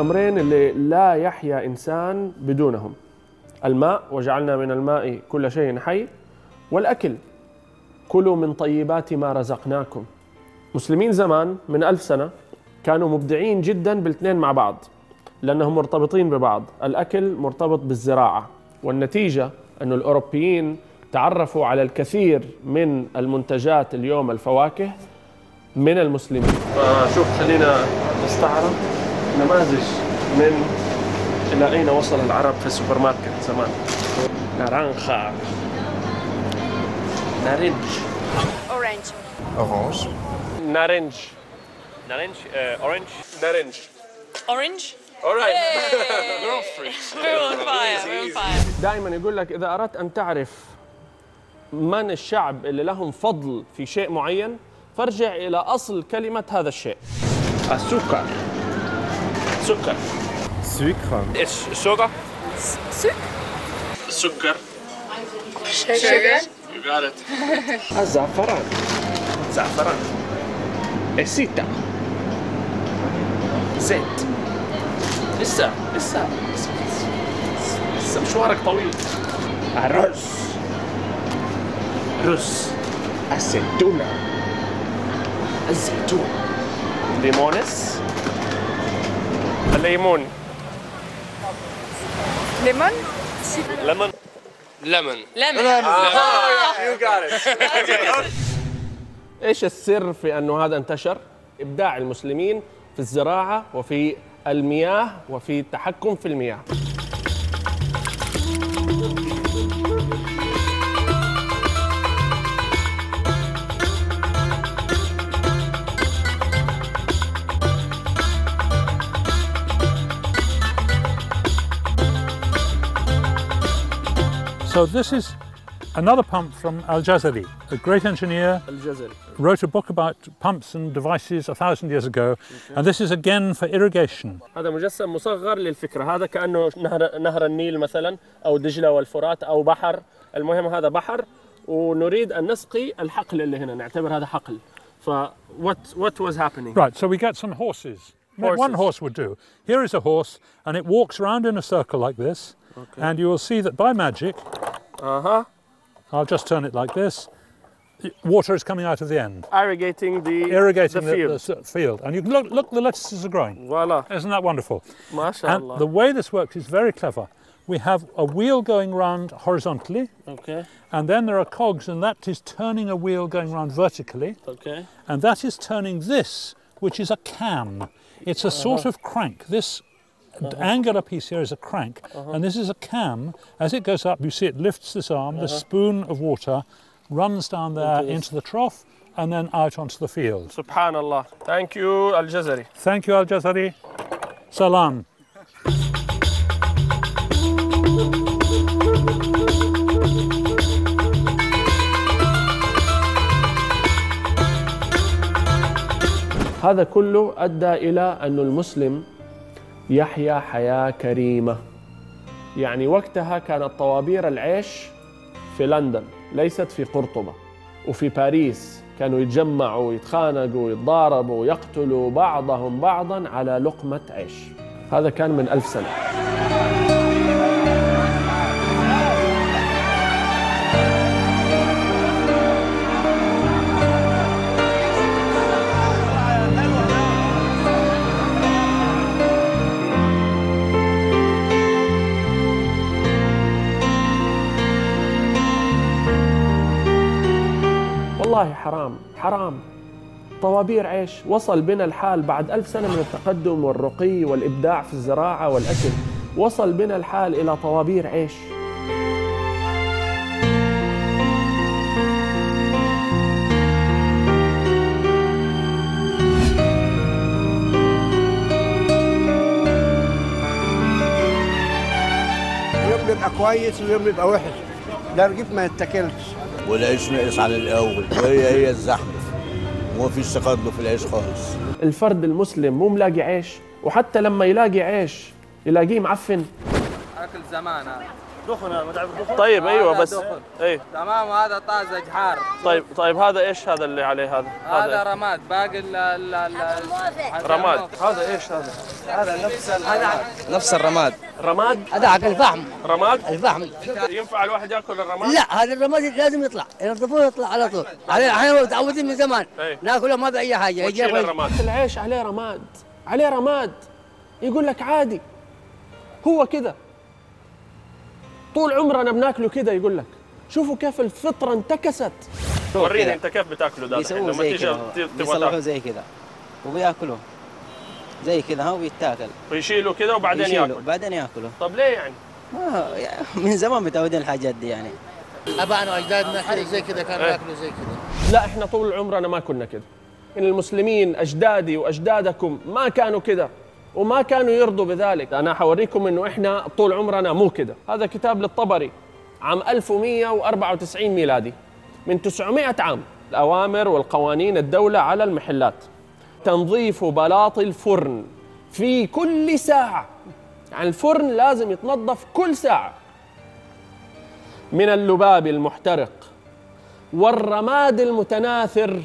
الأمرين اللي لا يحيا إنسان بدونهم الماء وجعلنا من الماء كل شيء حي والأكل كلوا من طيبات ما رزقناكم مسلمين زمان من ألف سنة كانوا مبدعين جدا بالاثنين مع بعض لأنهم مرتبطين ببعض الأكل مرتبط بالزراعة والنتيجة أن الأوروبيين تعرفوا على الكثير من المنتجات اليوم الفواكه من المسلمين فشوف خلينا نستعرض نماذج من إلى أين وصل العرب في السوبر ماركت زمان نارانخا نارنج Orange. Orange. نارنج Naranj, uh, orange. نارنج Orange? alright We're all fruits. We're on fire. We're on fire. دائما يقول لك اذا اردت ان تعرف من الشعب اللي لهم فضل في شيء معين فارجع الى اصل كلمه هذا الشيء السكر سكر Sucre. It's sugar. السكر Sugar? You got it. الزعفران زعفران السيتا زيت لسه لسه لسه, لسه مشوارك طويل الرز رز الزيتونة الزيتون ليمونس الليمون Lemon? Lemon. ليمون Lemon. You got it. ايش السر في انه هذا انتشر؟ ابداع المسلمين في الزراعه وفي المياه وفي التحكم في المياه. So this is another pump from Al Jazari, a great engineer, الجزري. wrote a book about pumps and devices a thousand years ago, and this is again for irrigation. هذا مجسم مصغر للفكره، هذا كانه نهر نهر النيل مثلا او دجله والفرات او بحر، المهم هذا بحر ونريد ان نسقي الحقل اللي هنا، نعتبر هذا حقل. ف what what was happening؟ Right, so we get some horses. One Horses. horse would do. Here is a horse, and it walks around in a circle like this, and you will see that by magic, اها I'll just turn it like this, water is coming out of the end, irrigating the irrigating the the, field. the s- field. And you can look, look, the lettuces are growing. فوالا Isn't that wonderful? ما شاء And الله. the way this works is very clever. We have a wheel going round horizontally, اوكي and then there are cogs, and that is turning a wheel going round vertically, اوكي and that is turning this, which is a cam. It's a sort of crank. This angular piece here is a crank, and this is a cam. As it goes up, you see it lifts this arm, the spoon of water runs down there Into this. into the trough and then out onto the field. سبحان الله. ثانك يو الجزري. Thank you, Al Jazari. Salam. هذا كله ادى الى انه المسلم يحيا حياه كريمه يعني وقتها كانت طوابير العيش في لندن ليست في قرطبه وفي باريس كانوا يتجمعوا ويتخانقوا ويتضاربوا ويقتلوا بعضهم بعضا على لقمه عيش هذا كان من ألف سنه والله حرام حرام طوابير عيش وصل بنا الحال بعد ألف سنة من التقدم والرقي والإبداع في الزراعة والأكل وصل بنا الحال إلى طوابير عيش يوم بيبقى كويس ويوم بيبقى وحش ده رغيف ما يتاكلش والعيش ناقص على الاول وهي هي الزحمه وما فيش تقدم في العيش خالص الفرد المسلم مو ملاقي عيش وحتى لما يلاقي عيش يلاقيه معفن اكل زمان هذا طيب ايوه بس اي تمام هذا طازج حار طيب طيب هذا ايش هذا اللي عليه هذا؟ هذا رماد باقي ال ال ال رماد هذا ايش هذا؟ هذا نفس نفس الرماد رماد هذاك الفحم رماد الفحم ينفع الواحد ياكل الرماد؟ لا هذا الرماد لازم يطلع ينظفوه يطلع على طول عليه احنا متعودين من زمان إيه. ناكله ما باي حاجه يجي وتشيل الرماد العيش عليه رماد عليه رماد يقول لك عادي هو كده طول عمرنا بناكله كده يقول لك شوفوا كيف الفطره انتكست وريني انت كيف بتاكله ده الحين بيسووه لما زي تيجي كذا تبغى بيصلحوه تاكل زي كذا وبياكلوه زي كذا ها ويتاكل ويشيلوا كده وبعدين يشيلوا، ياكل بعدين ياكلوا طب ليه يعني؟ ما يعني من زمان متعودين الحاجات دي يعني ابائنا واجدادنا كذا زي كذا كانوا إيه. ياكلوا زي كذا لا احنا طول عمرنا ما كنا كده ان المسلمين اجدادي واجدادكم ما كانوا كده وما كانوا يرضوا بذلك انا حوريكم انه احنا طول عمرنا مو كده هذا كتاب للطبري عام 1194 ميلادي من 900 عام الاوامر والقوانين الدوله على المحلات تنظيف بلاط الفرن في كل ساعه يعني الفرن لازم يتنظف كل ساعه من اللباب المحترق والرماد المتناثر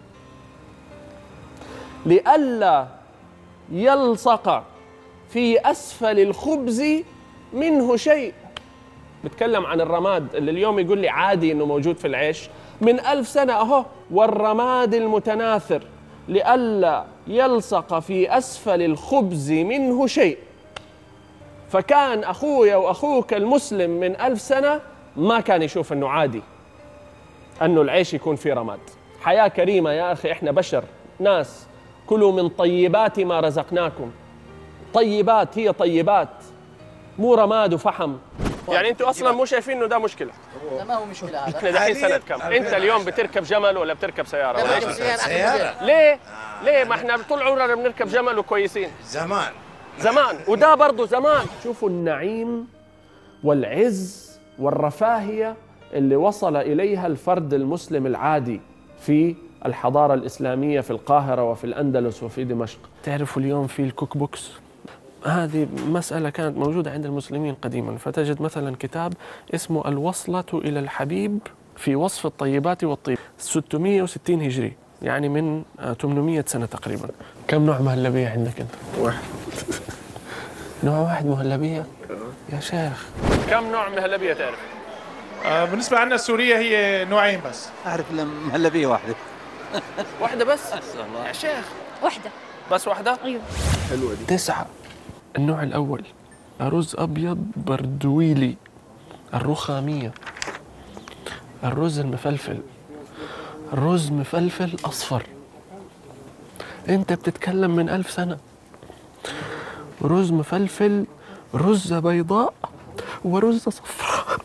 لئلا يلصق في اسفل الخبز منه شيء بتكلم عن الرماد اللي اليوم يقول لي عادي انه موجود في العيش من ألف سنة أهو والرماد المتناثر لئلا يلصق في أسفل الخبز منه شيء فكان أخويا وأخوك المسلم من ألف سنة ما كان يشوف أنه عادي أنه العيش يكون فيه رماد حياة كريمة يا أخي إحنا بشر ناس كلوا من طيبات ما رزقناكم طيبات هي طيبات مو رماد وفحم يعني انتوا اصلا مو شايفين انه ده مشكله لا ما هو مشكله هذا احنا دحين سنه كم انت اليوم بتركب جمل ولا بتركب سياره ولا ايش سيارة. سيارة. ليه ليه ما احنا طول عمرنا بنركب جمل وكويسين زمان زمان وده برضه زمان شوفوا النعيم والعز والرفاهيه اللي وصل اليها الفرد المسلم العادي في الحضاره الاسلاميه في القاهره وفي الاندلس وفي دمشق تعرفوا اليوم في الكوك بوكس هذه مسألة كانت موجودة عند المسلمين قديما فتجد مثلا كتاب اسمه الوصلة إلى الحبيب في وصف الطيبات والطيب 660 هجري يعني من آه، 800 سنة تقريبا كم نوع مهلبية عندك أنت؟ واحد نوع واحد مهلبية؟ يا شيخ كم نوع مهلبية تعرف؟ آه، بالنسبة عنا السورية هي نوعين بس أعرف المهلبية واحدة واحدة بس؟ يا شيخ واحدة بس واحدة؟ أيوه حلوة دي تسعة النوع الأول رز أبيض بردويلي الرخامية الرز المفلفل رز مفلفل أصفر أنت بتتكلم من ألف سنة رز مفلفل رز بيضاء ورز صفراء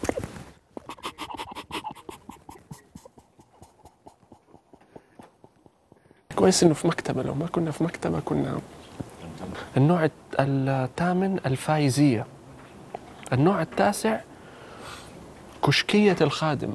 كويس انه في مكتبه لو ما كنا في مكتبه كنا النوع الت- الثامن الفايزية النوع التاسع كشكية الخادم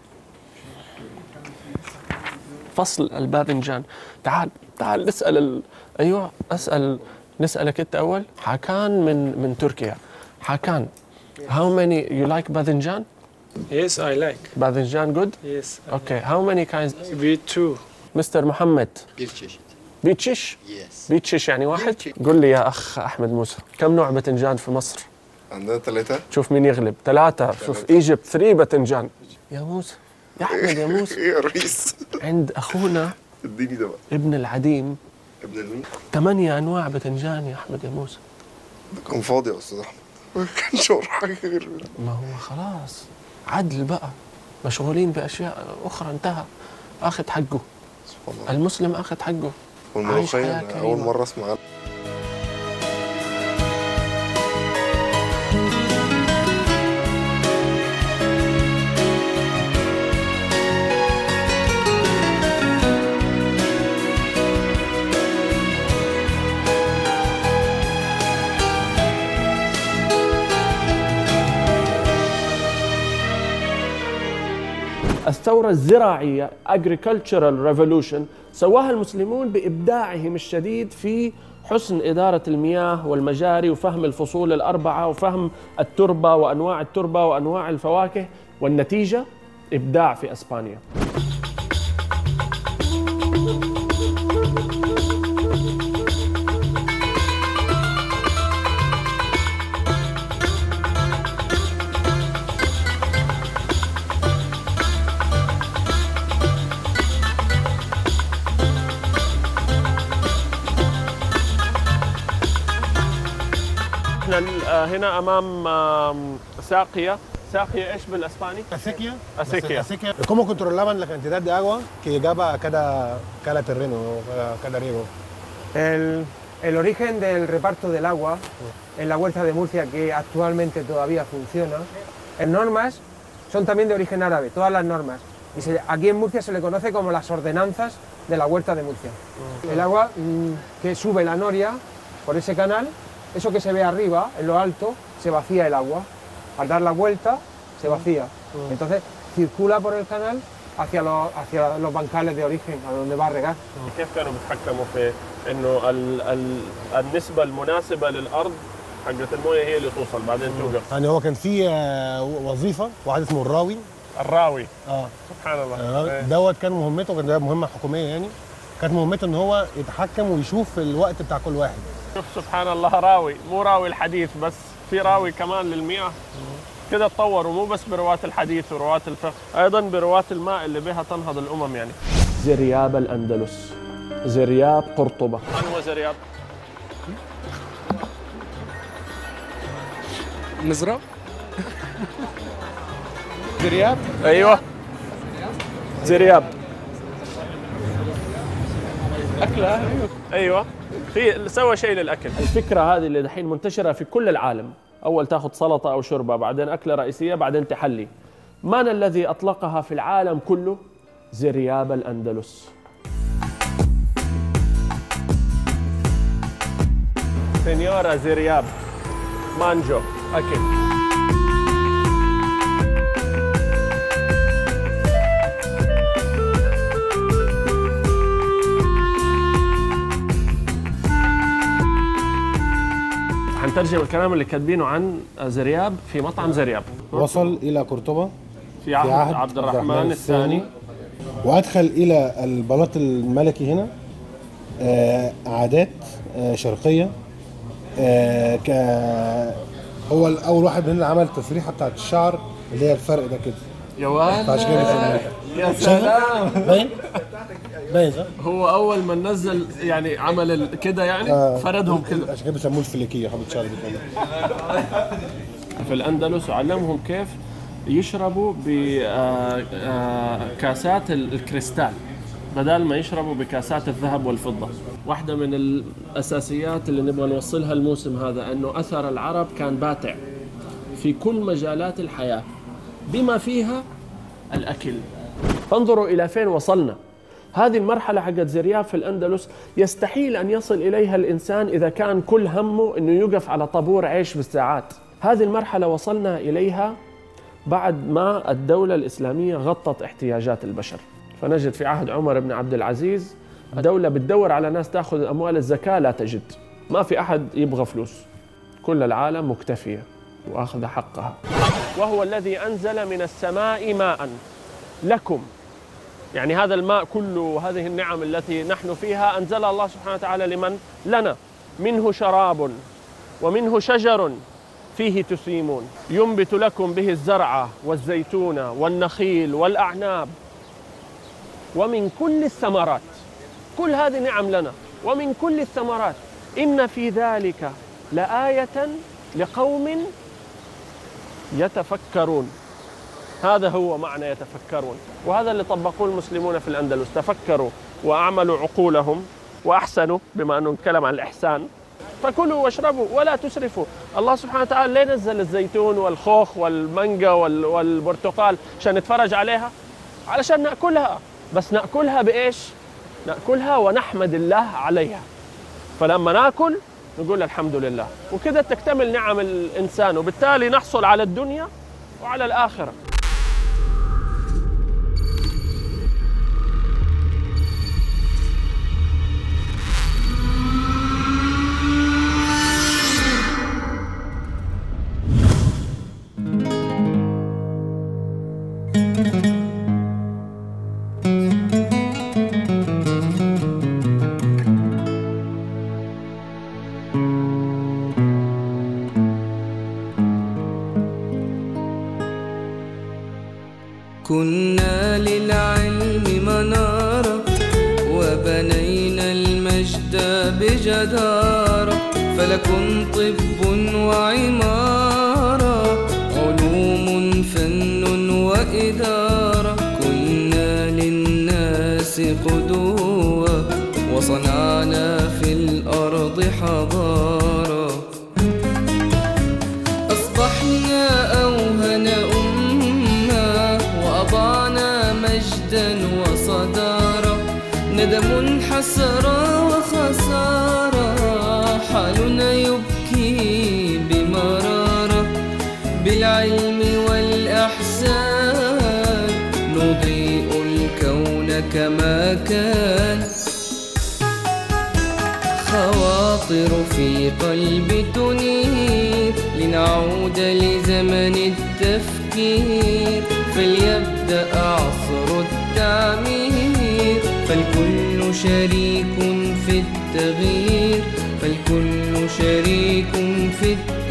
فصل الباذنجان تعال تعال نسأل ال... أيوة أسأل نسألك أنت أول حكان من من تركيا حكان how many you like باذنجان Yes, I like. باذنجان good Yes. okay how many kinds We too. مستر محمد Bir çeşit. بيتشش Yes. بيتشش يعني واحد قل لي يا أخ أحمد موسى كم نوع باذنجان في مصر عندنا ثلاثة شوف مين يغلب ثلاثة شوف ايجيبت 3 باذنجان يا موسى يا احمد يا موسى ايه يا ريس عند اخونا اديني ده بقى ابن العديم ابن المين ثمانية انواع باذنجان يا احمد يا موسى ده كان فاضي يا استاذ احمد ما كانش وراه حاجة غير ما هو خلاص عدل بقى مشغولين باشياء اخرى انتهى اخذ حقه سبحان الله المسلم اخذ حقه عايش حياة والملوخية أنا أول كريمة. مرة أسمع عنها. الثورة الزراعية agricultural revolution سواها المسلمون بإبداعهم الشديد في حسن إدارة المياه والمجاري وفهم الفصول الأربعة وفهم التربة وأنواع التربة وأنواع الفواكه والنتيجة إبداع في أسبانيا احنا آه، هنا امام آم، ساقيه ساقيه ايش بالاسباني؟ Acequia. Acequia. Acequia. ¿Cómo controlaban la cantidad de agua que llegaba a cada, cada terreno, cada, cada riego? El, el origen del reparto del agua en la huerta de Murcia, que actualmente todavía funciona, en normas son también de origen árabe, todas las normas. Y se- aquí en Murcia se le conoce como las ordenanzas de la huerta de Murcia. El agua mm, que sube la noria por ese canal, eso que se ve arriba, en lo alto, se vacía el agua. Al dar la vuelta, se vacía. Entonces circula por el canal hacia los, hacia los bancales de origen, a donde va a regar. كيف كانوا بيتحكموا في انه ال ال النسبه المناسبه للارض حقت المويه هي اللي توصل بعدين توقف يعني هو كان في آه، وظيفه واحد اسمه الراوي الراوي اه سبحان الله آه، إيه. دوت كان مهمته كان ده مهمه حكوميه يعني كانت مهمته ان هو يتحكم ويشوف الوقت بتاع كل واحد شوف سبحان الله راوي مو راوي الحديث بس في راوي كمان للمياه كده تطوروا مو بس برواة الحديث ورواة الفقه ايضا برواة الماء اللي بها تنهض الامم يعني زرياب الاندلس زرياب قرطبه من هو زرياب؟ مزرعة زرياب ايوه زرياب اكله ايوه ايوه في سوى شيء للاكل الفكره هذه اللي دحين منتشره في كل العالم اول تاخذ سلطه او شوربه بعدين اكله رئيسيه بعدين تحلي من الذي اطلقها في العالم كله زرياب الاندلس سينيورا زرياب مانجو اكل حنترجم الكلام اللي كاتبينه عن زرياب في مطعم زرياب وصل الى قرطبه في عهد, عبد الرحمن الثاني وادخل الى البلاط الملكي هنا آه، عادات آه، شرقيه آه، ك هو اول واحد مننا عمل التسريحه بتاعت الشعر اللي هي الفرق ده كده يا ولد فعشان كده بيسموه يا شايف؟ سلام باين باين صح؟ هو اول ما نزل يعني عمل ال- كده يعني آه. فردهم كده عشان كده بيسموه الفليكيه حبه شعر دي كمان في الاندلس وعلمهم كيف يشربوا بكاسات الكريستال بدل ما يشربوا بكاسات الذهب والفضة واحدة من الأساسيات اللي نبغى نوصلها الموسم هذا أنه أثر العرب كان باتع في كل مجالات الحياة بما فيها الأكل فانظروا إلى فين وصلنا هذه المرحلة حقت زرياب في الأندلس يستحيل أن يصل إليها الإنسان إذا كان كل همه أنه يقف على طابور عيش بالساعات هذه المرحلة وصلنا إليها بعد ما الدولة الإسلامية غطت احتياجات البشر فنجد في عهد عمر بن عبد العزيز الدولة بتدور على ناس تأخذ أموال الزكاة لا تجد ما في أحد يبغى فلوس كل العالم مكتفية وأخذ حقها وهو الذي أنزل من السماء ماء لكم يعني هذا الماء كله وهذه النعم التي نحن فيها أنزلها الله سبحانه وتعالى لمن؟ لنا منه شراب ومنه شجر فيه تسيمون ينبت لكم به الزرع والزيتون والنخيل والأعناب ومن كل الثمرات كل هذه نعم لنا ومن كل الثمرات إن في ذلك لآية لقوم يتفكرون هذا هو معنى يتفكرون وهذا اللي طبقوه المسلمون في الأندلس تفكروا وأعملوا عقولهم وأحسنوا بما أنه نتكلم عن الإحسان فكلوا واشربوا ولا تسرفوا الله سبحانه وتعالى ليه نزل الزيتون والخوخ والمانجا وال- والبرتقال عشان نتفرج عليها علشان نأكلها بس نأكلها بإيش نأكلها ونحمد الله عليها فلما ناكل نقول الحمد لله وكذا تكتمل نعم الإنسان وبالتالي نحصل على الدنيا وعلى الآخرة كنا للعلم منارة وبنينا المجد بجدارة فلكن طب وعمارة علوم فن وإدارة كنا للناس قدوة وصنعنا في الأرض حضارة أصبحنا أوهن أمة وأضعنا مجدا وصدارة ندم حسرة وخسارة حالنا يبكي بمرارة بالعلم والأحسان نضيء الكون كما كان خواطر في قلبي تنير لنعود لزمن التفكير فليبدأ عصر التعمير فالكل شريك في التغيير فالكل شريك في التغيير